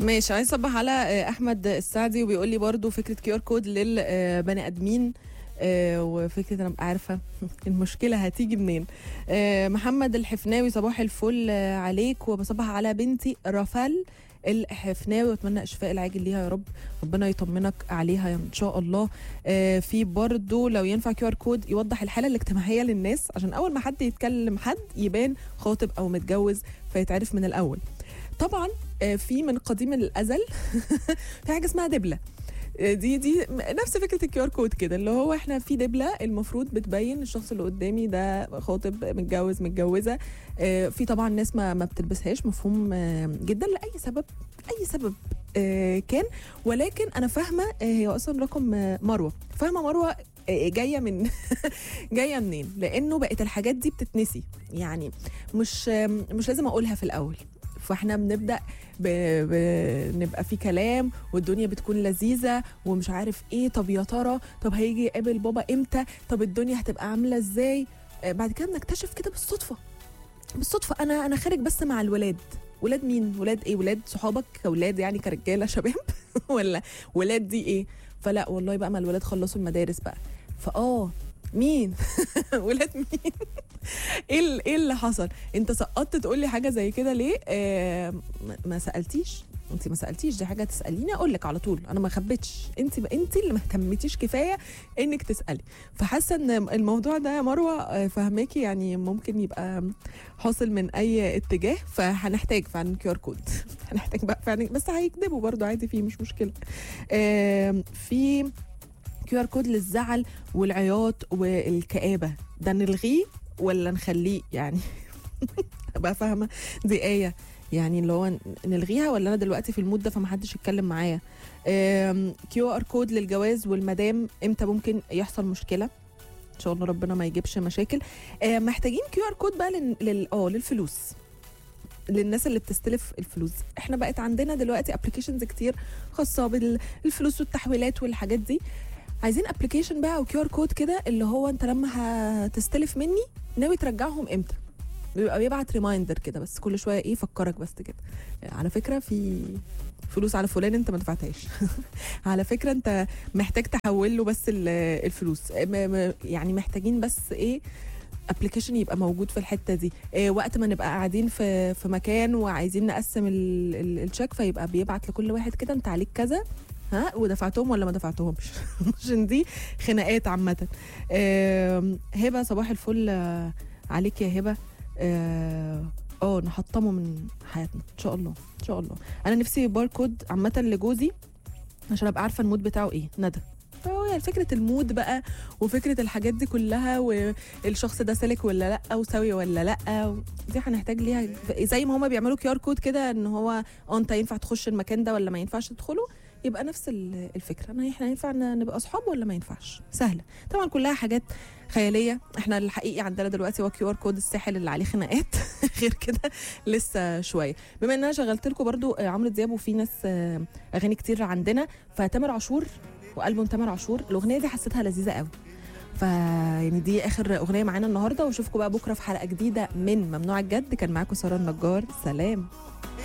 ماشي عايز اصبح على آه، احمد السعدي وبيقول لي برضو فكره كيو ار كود للبني ادمين آه، وفكره انا ابقى عارفه المشكله هتيجي منين آه، محمد الحفناوي صباح الفل آه، عليك وبصبح على بنتي رافال الحفناوي واتمنى اشفاء العاجل ليها يا رب ربنا يطمنك عليها ان شاء الله آه، في برضو لو ينفع كيو ار كود يوضح الحاله الاجتماعيه للناس عشان اول ما حد يتكلم حد يبان خاطب او متجوز فيتعرف من الاول طبعا آه، في من قديم الازل في حاجه اسمها دبله آه، دي دي نفس فكره الكيو ار كود كده اللي هو احنا في دبله المفروض بتبين الشخص اللي قدامي ده خاطب متجوز متجوزه آه، في طبعا ناس ما ما بتلبسهاش مفهوم آه، جدا لاي سبب اي سبب آه، كان ولكن انا فاهمه آه، هي اصلا رقم آه، مروه فاهمه مروه آه، جايه من جايه منين لانه بقت الحاجات دي بتتنسي يعني مش آه، مش لازم اقولها في الاول فاحنا بنبدا ب... بنبقى في كلام والدنيا بتكون لذيذه ومش عارف ايه طب يا ترى طب هيجي يقابل بابا امتى طب الدنيا هتبقى عامله ازاي آه، بعد كده بنكتشف كده بالصدفه بالصدفه انا انا خارج بس مع الولاد ولاد مين ولاد ايه ولاد صحابك كولاد يعني كرجاله شباب ولا ولاد دي ايه فلا والله بقى ما الولاد خلصوا المدارس بقى فاه مين ولاد مين ايه ال- ايه اللي حصل انت سقطت تقول لي حاجه زي كده ليه آه ما- ما سالتيش انت ما سالتيش دي حاجه تساليني اقول لك على طول انا ما خبيتش انت انت اللي ما اهتمتيش كفايه انك تسالي فحاسه ان الموضوع ده يا مروه آه، فهماكي يعني ممكن يبقى حاصل من اي اتجاه فهنحتاج فعلا كيو ار كود هنحتاج بقى فعلا بس هيكتبوا برضو عادي فيه مش مشكله آه في كيو ار كود للزعل والعياط والكآبة ده نلغيه ولا نخليه يعني ابقى فاهمة دي آية يعني اللي هو نلغيها ولا انا دلوقتي في المود ده فمحدش يتكلم معايا كيو ار كود للجواز والمدام امتى ممكن يحصل مشكلة ان شاء الله ربنا ما يجيبش مشاكل آه، محتاجين كيو ار كود بقى لل لل- اه للفلوس للناس اللي بتستلف الفلوس احنا بقت عندنا دلوقتي ابلكيشنز كتير خاصه بالفلوس والتحويلات والحاجات دي عايزين ابلكيشن بقى او كيو ار كود كده اللي هو انت لما هتستلف مني ناوي ترجعهم امتى بيبقى بيبعت ريمايندر كده بس كل شويه ايه فكرك بس كده على فكره في فلوس على فلان انت ما دفعتهاش على فكره انت محتاج تحول له بس ال- الفلوس م- م- يعني محتاجين بس ايه ابلكيشن يبقى موجود في الحته دي إيه وقت ما نبقى قاعدين في في مكان وعايزين نقسم ال- ال- الشيك فيبقى بيبعت لكل واحد كده انت عليك كذا ها ودفعتهم ولا ما دفعتهمش عشان دي خناقات عامه آم، هبه صباح الفل آه، عليك يا هبه اه آه، نحطمه من حياتنا ان شاء الله ان شاء الله انا نفسي باركود عامه لجوزي عشان ابقى عارفه المود بتاعه ايه ندى فهو يعني فكره المود بقى وفكره الحاجات دي كلها والشخص ده سالك ولا لا وسوي ولا لا دي هنحتاج ليها زي ما هما بيعملوا كيو ار كود كده ان هو اه انت ينفع تخش المكان ده ولا ما ينفعش تدخله يبقى نفس ال- الفكره انا احنا ينفع ن- نبقى اصحاب ولا ما ينفعش سهله طبعا كلها حاجات خياليه احنا الحقيقي عندنا دلوقتي هو كيو ار كود الساحل اللي عليه خناقات غير كده لسه شويه بما ان انا شغلت لكم برضو آه، عمرو دياب وفي ناس آه، اغاني كتير عندنا فتامر عاشور والبوم تامر عاشور الاغنيه دي حسيتها لذيذه قوي ف يعني دي اخر اغنيه معانا النهارده واشوفكم بقى بكره في حلقه جديده من ممنوع الجد كان معاكم ساره النجار سلام